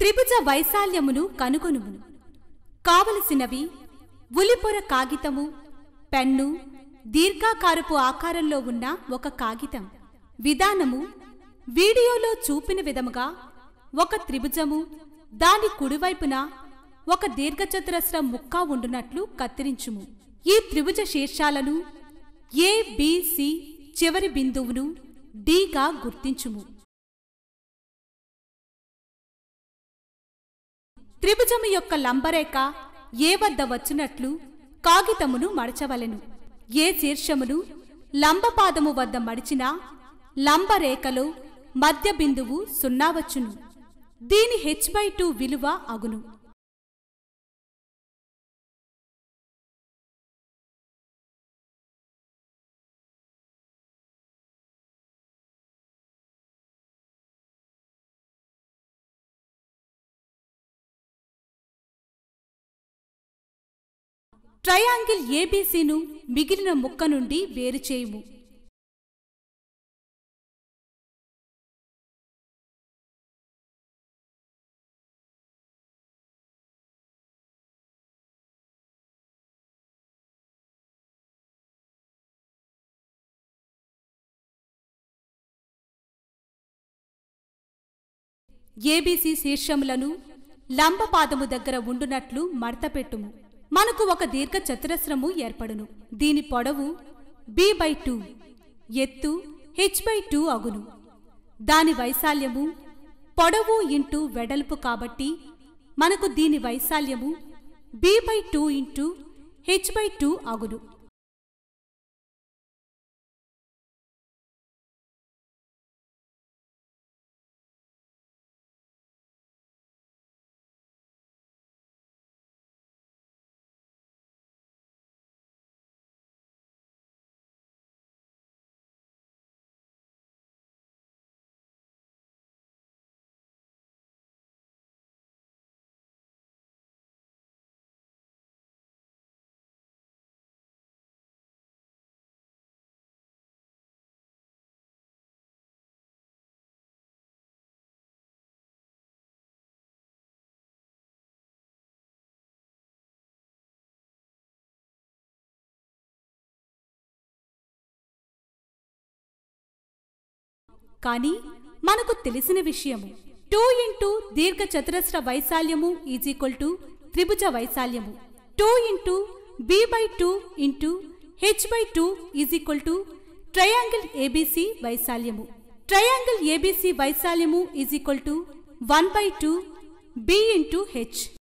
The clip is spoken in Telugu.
త్రిభుజ వైశాల్యమును కనుగొనుము కావలసినవి ఉలిపొర కాగితము పెన్ను దీర్ఘాకారపు ఆకారంలో ఉన్న ఒక కాగితం విధానము వీడియోలో చూపిన విధముగా ఒక త్రిభుజము దాని కుడివైపున ఒక దీర్ఘచతురస్ర ముక్క ఉండునట్లు కత్తిరించుము ఈ త్రిభుజ శీర్షాలను ఏ బి, సి చివరి బిందువును డిగా గుర్తించుము త్రిభుజము యొక్క లంబరేఖ ఏ వద్ద వచ్చినట్లు కాగితమును మడచవలెను ఏ శీర్షమును లంబపాదము వద్ద మడిచినా లంబరేఖలో మధ్య బిందువు సున్నా వచ్చును దీని హెచ్ బై టూ విలువ అగును ట్రయాంగిల్ ఏబీసీను మిగిలిన ముక్క నుండి వేరు చేయుము ఏబీసీ శీర్షములను లంబపాదము దగ్గర ఉండునట్లు మడతపెట్టుము మనకు ఒక దీర్ఘ చతురస్రము ఏర్పడును దీని పొడవు బి బై టూ ఎత్తు హెచ్ బై టూ అగును దాని వైశాల్యము పొడవు ఇంటూ వెడల్పు కాబట్టి మనకు దీని వైశాల్యము B by two into H by two అగును కానీ మనకు తెలిసిన విషయము టూ ఇంటూ దీర్ఘ చతురస్ర వైశాల్యము ఈజ్ ఈక్వల్ టు త్రిభుజ వైశాల్యము two into B by two into H by two is equal to triangle ABC వైశాల్యము ట్రయాంగిల్ ఏబీసీ వైశాల్యము is equal to one by two B into H